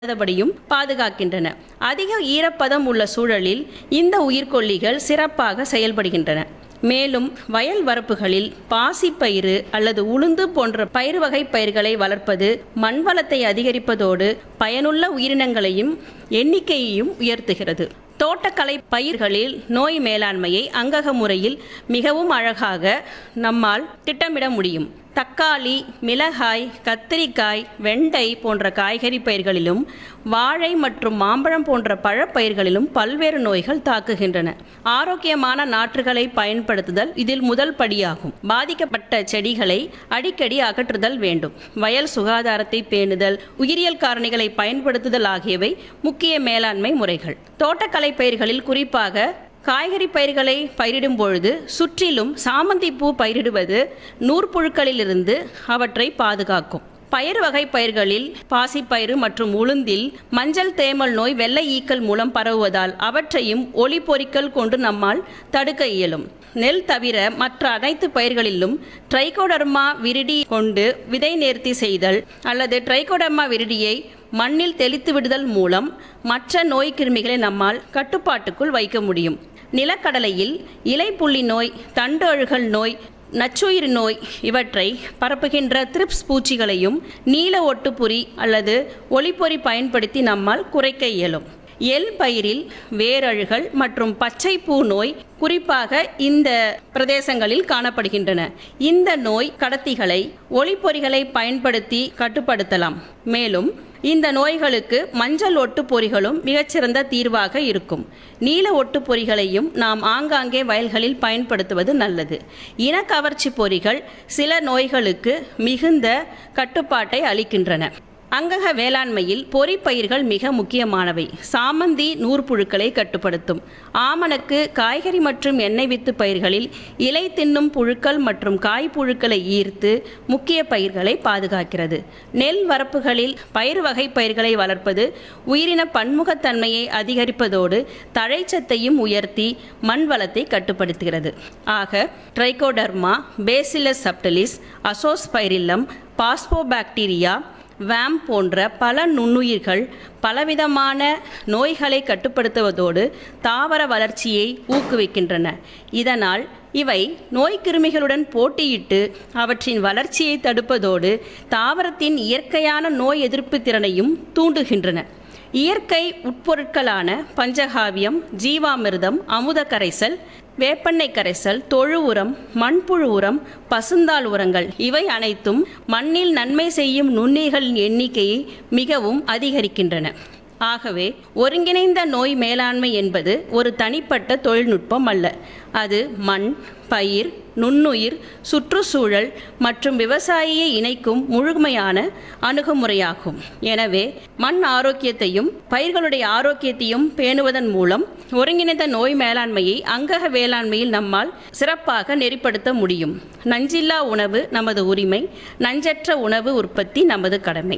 படியும் பாதுகாக்கின்றன அதிக ஈரப்பதம் உள்ள சூழலில் இந்த உயிர்க்கொல்லிகள் சிறப்பாக செயல்படுகின்றன மேலும் வயல் வரப்புகளில் பாசிப்பயிறு அல்லது உளுந்து போன்ற பயிர் வகை பயிர்களை வளர்ப்பது மண் வளத்தை அதிகரிப்பதோடு பயனுள்ள உயிரினங்களையும் எண்ணிக்கையையும் உயர்த்துகிறது தோட்டக்கலை பயிர்களில் நோய் மேலாண்மையை அங்கக முறையில் மிகவும் அழகாக நம்மால் திட்டமிட முடியும் தக்காளி மிளகாய் கத்திரிக்காய் வெண்டை போன்ற காய்கறி பயிர்களிலும் வாழை மற்றும் மாம்பழம் போன்ற பழப்பயிர்களிலும் பல்வேறு நோய்கள் தாக்குகின்றன ஆரோக்கியமான நாற்றுகளை பயன்படுத்துதல் இதில் முதல் படியாகும் பாதிக்கப்பட்ட செடிகளை அடிக்கடி அகற்றுதல் வேண்டும் வயல் சுகாதாரத்தை பேணுதல் உயிரியல் காரணிகளை பயன்படுத்துதல் ஆகியவை முக்கிய மேலாண்மை முறைகள் தோட்டக்கலை பயிர்களில் குறிப்பாக காய்கறி பயிர்களை பயிரிடும் பொழுது சுற்றிலும் சாமந்தி பூ பயிரிடுவது நூற்புழுக்களிலிருந்து அவற்றை பாதுகாக்கும் பயிர் வகை பயிர்களில் பாசிப்பயிறு மற்றும் உளுந்தில் மஞ்சள் தேமல் நோய் வெள்ளை ஈக்கள் மூலம் பரவுவதால் அவற்றையும் ஒளி பொறிக்கல் கொண்டு நம்மால் தடுக்க இயலும் நெல் தவிர மற்ற அனைத்து பயிர்களிலும் ட்ரைகோடர்மா விரிடி கொண்டு விதை நேர்த்தி செய்தல் அல்லது ட்ரைகோடர்மா விரிடியை மண்ணில் தெளித்து விடுதல் மூலம் மற்ற நோய் கிருமிகளை நம்மால் கட்டுப்பாட்டுக்குள் வைக்க முடியும் நிலக்கடலையில் இலைப்புள்ளி நோய் தண்டு அழுகல் நோய் நச்சுயிர் நோய் இவற்றை பரப்புகின்ற த்ரிப்ஸ் பூச்சிகளையும் நீல ஒட்டுப்புரி அல்லது ஒளிப்பொறி பயன்படுத்தி நம்மால் குறைக்க இயலும் எல் பயிரில் வேரழுகல் மற்றும் பச்சைப்பூ நோய் குறிப்பாக இந்த பிரதேசங்களில் காணப்படுகின்றன இந்த நோய் கடத்திகளை ஒளிப்பொறிகளை பயன்படுத்தி கட்டுப்படுத்தலாம் மேலும் இந்த நோய்களுக்கு மஞ்சள் ஒட்டு பொறிகளும் மிகச்சிறந்த தீர்வாக இருக்கும் நீல ஒட்டு பொறிகளையும் நாம் ஆங்காங்கே வயல்களில் பயன்படுத்துவது நல்லது இனக்கவர்ச்சி பொறிகள் சில நோய்களுக்கு மிகுந்த கட்டுப்பாட்டை அளிக்கின்றன அங்கக வேளாண்மையில் பொறிப்பயிர்கள் மிக முக்கியமானவை சாமந்தி நூற்புழுக்களை கட்டுப்படுத்தும் ஆமணக்கு காய்கறி மற்றும் எண்ணெய் வித்து பயிர்களில் இலை தின்னும் புழுக்கள் மற்றும் காய்ப்புழுக்களை ஈர்த்து முக்கிய பயிர்களை பாதுகாக்கிறது நெல் வரப்புகளில் பயிர் வகை பயிர்களை வளர்ப்பது உயிரின பன்முகத்தன்மையை அதிகரிப்பதோடு தழைச்சத்தையும் உயர்த்தி மண் வளத்தை கட்டுப்படுத்துகிறது ஆக trichoderma bacillus subtilis azospirillum phosphobacteria VAM போன்ற பல நுண்ணுயிர்கள் பலவிதமான நோய்களை கட்டுப்படுத்துவதோடு தாவர வளர்ச்சியை ஊக்குவிக்கின்றன இதனால் இவை நோய்க்கிருமிகளுடன் போட்டியிட்டு அவற்றின் வளர்ச்சியை தடுப்பதோடு தாவரத்தின் இயற்கையான நோய் எதிர்ப்பு திறனையும் தூண்டுகின்றன இயற்கை உட்பொருட்களான பஞ்சகாவியம் ஜீவாமிர்தம் அமுத கரைசல் வேப்பெண்ணெய் கரைசல் தொழு உரம் மண்புழு உரம் பசுந்தாள் உரங்கள் இவை அனைத்தும் மண்ணில் நன்மை செய்யும் நுண்ணுயிர்களின் எண்ணிக்கையை மிகவும் அதிகரிக்கின்றன ஆகவே ஒருங்கிணைந்த நோய் மேலாண்மை என்பது ஒரு தனிப்பட்ட தொழில்நுட்பம் அல்ல அது மண் பயிர் நுண்ணுயிர் சுற்றுச்சூழல் மற்றும் விவசாயியை இணைக்கும் முழுமையான அணுகுமுறையாகும் எனவே மண் ஆரோக்கியத்தையும் பயிர்களுடைய ஆரோக்கியத்தையும் பேணுவதன் மூலம் ஒருங்கிணைந்த நோய் மேலாண்மையை அங்கக வேளாண்மையில் நம்மால் சிறப்பாக நெறிப்படுத்த முடியும் நஞ்சில்லா உணவு நமது உரிமை நஞ்சற்ற உணவு உற்பத்தி நமது கடமை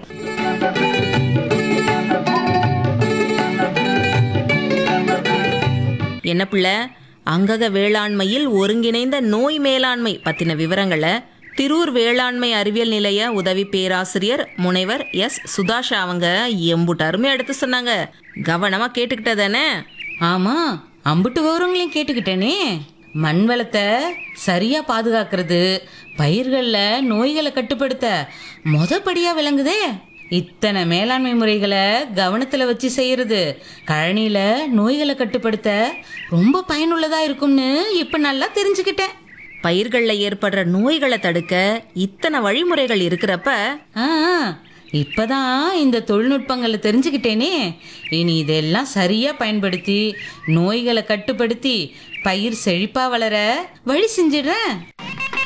என்ன பிள்ளை அங்கக வேளாண்மையில் ஒருங்கிணைந்த நோய் மேலாண்மை பத்தின விவரங்களை திரூர் வேளாண்மை அறிவியல் நிலைய உதவி பேராசிரியர் முனைவர் எஸ் சுதாஷா அவங்க எம்புட்டு அருமையா எடுத்து சொன்னாங்க கவனமா கேட்டுக்கிட்டதானே ஆமா அம்புட்டு விவரங்களையும் கேட்டுக்கிட்டேனே மண் வளத்தை சரியா பாதுகாக்கிறது பயிர்கள்ல நோய்களை கட்டுப்படுத்த மொதப்படியா விளங்குதே இத்தனை மேலாண்மை முறைகளை கவனத்துல வச்சு செய்யறது கழனியில நோய்களை கட்டுப்படுத்த ரொம்ப பயனுள்ளதா இருக்கும்னு இப்ப நல்லா தெரிஞ்சுக்கிட்டேன் பயிர்களில் ஏற்படுற நோய்களை தடுக்க இத்தனை வழிமுறைகள் இருக்கிறப்ப ஆ இப்பதான் இந்த தொழில்நுட்பங்களை தெரிஞ்சுக்கிட்டேனே இனி இதெல்லாம் சரியா பயன்படுத்தி நோய்களை கட்டுப்படுத்தி பயிர் செழிப்பா வளர வழி செஞ்சிடுறேன்